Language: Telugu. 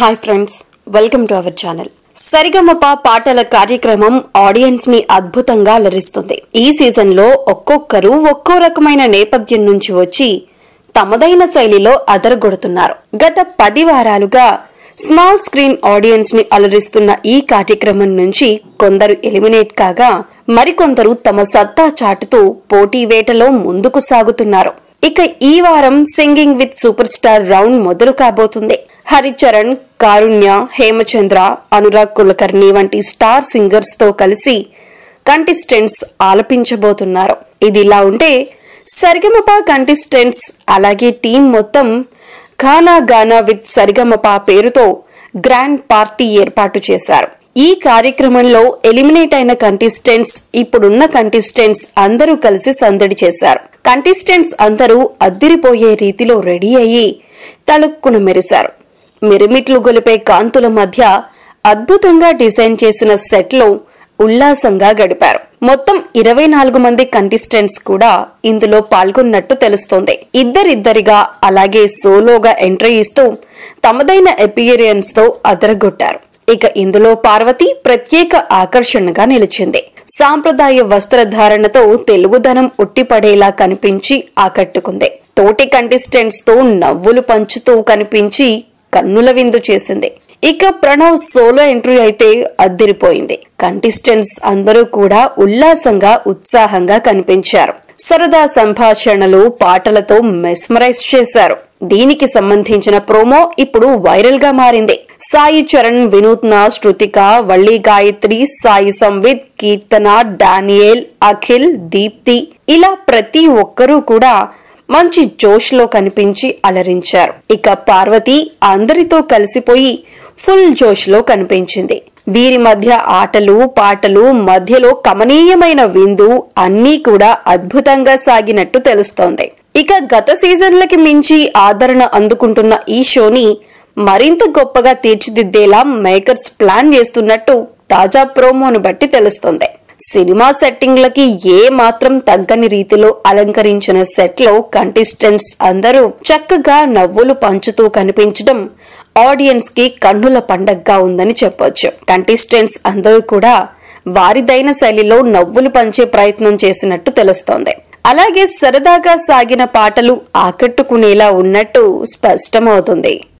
hi friends welcome to our channel Saregamapa పాటల కార్యక్రమం ఆడియన్స్ ని అద్భుతంగా అలరిస్తుంది ఈ సీజన్ లో ఒక్కొక్కరు ఒక్కో రకమైన నేపథ్యం నుంచి వచ్చి తమదైన శైలిలో అదరగొడుతున్నారు గత పది వారాలుగా స్మాల్ స్క్రీన్ ఆడియన్స్ ని అలరిస్తున్న ఈ కార్యక్రమం నుంచి కొందరు ఎలిమినేట్ కాగా మరికొందరు తమ సత్తా చాటుతూ పోటీ వేటలో ముందుకు సాగుతున్నారు ఇక ఈ వారం singing with super star round మొదలు కాబోతుంది హరిచరణ్ కారుణ్య హేమచంద్ర అనురాగ్ కులకర్ణి వంటి స్టార్ సింగర్స్ తో కలిసి కంటెస్టెంట్స్ ఆలపించబోతున్నారు ఇది ఇలా ఉంటే సరిగమప కంటెస్టెంట్స్ అలాగే టీం మొత్తం ఖానా గానా విత్ సరిగమప పేరుతో గ్రాండ్ పార్టీ ఏర్పాటు చేశారు ఈ కార్యక్రమంలో ఎలిమినేట్ అయిన కంటెస్టెంట్స్ ఇప్పుడున్న కంటెస్టెంట్స్ అందరూ కలిసి సందడి చేశారు కంటెస్టెంట్స్ అందరూ అద్దిరిపోయే రీతిలో రెడీ అయ్యి తలుక్కున మెరిశారు మిరిమిట్లు గొలిపే కాంతుల మధ్య అద్భుతంగా డిజైన్ చేసిన సెట్ లో ఉల్లాసంగా గడిపారు మొత్తం ఇరవై నాలుగు మంది కంటెస్టెంట్స్ కూడా ఇందులో పాల్గొన్నట్టు తెలుస్తోంది ఇద్దరిద్దరిగా అలాగే సోలోగా ఎంట్రీ ఇస్తూ తమదైన ఎపిరియన్స్ తో అదరగొట్టారు ఇక ఇందులో పార్వతి ప్రత్యేక ఆకర్షణగా నిలిచింది సాంప్రదాయ వస్త్రధారణతో తెలుగుదనం ఉట్టిపడేలా కనిపించి ఆకట్టుకుంది తోటి కంటెస్టెంట్స్ తో నవ్వులు పంచుతూ కనిపించి కన్నుల విందు చేసింది ఇక ప్రణవ్ సోలో ఎంట్రీ అయితే అద్దిరిపోయింది కంటెస్టెంట్స్ అందరూ కూడా ఉల్లాసంగా ఉత్సాహంగా కనిపించారు సరదా సంభాషణలు పాటలతో మెస్మరైజ్ చేశారు దీనికి సంబంధించిన ప్రోమో ఇప్పుడు వైరల్ గా మారింది సాయి చరణ్ వినూత్న శృతిక వల్లి గాయత్రి సాయి సంవిత్ కీర్తన డానియేల్ అఖిల్ దీప్తి ఇలా ప్రతి ఒక్కరూ కూడా మంచి జోష్ లో కనిపించి అలరించారు ఇక పార్వతి అందరితో కలిసిపోయి ఫుల్ జోష్ లో కనిపించింది వీరి మధ్య ఆటలు పాటలు మధ్యలో కమనీయమైన విందు అన్నీ కూడా అద్భుతంగా సాగినట్టు తెలుస్తోంది ఇక గత సీజన్లకి మించి ఆదరణ అందుకుంటున్న ఈ షోని మరింత గొప్పగా తీర్చిదిద్దేలా మేకర్స్ ప్లాన్ చేస్తున్నట్టు తాజా ప్రోమోను బట్టి తెలుస్తోంది సినిమా సెట్టింగ్లకి ఏ మాత్రం తగ్గని రీతిలో అలంకరించిన సెట్ లో కంటెస్టెంట్స్ అందరూ చక్కగా నవ్వులు పంచుతూ కనిపించడం ఆడియన్స్ కి కన్నుల పండగగా ఉందని చెప్పొచ్చు కంటెస్టెంట్స్ అందరూ కూడా వారిదైన శైలిలో నవ్వులు పంచే ప్రయత్నం చేసినట్టు తెలుస్తోంది అలాగే సరదాగా సాగిన పాటలు ఆకట్టుకునేలా ఉన్నట్టు స్పష్టమవుతుంది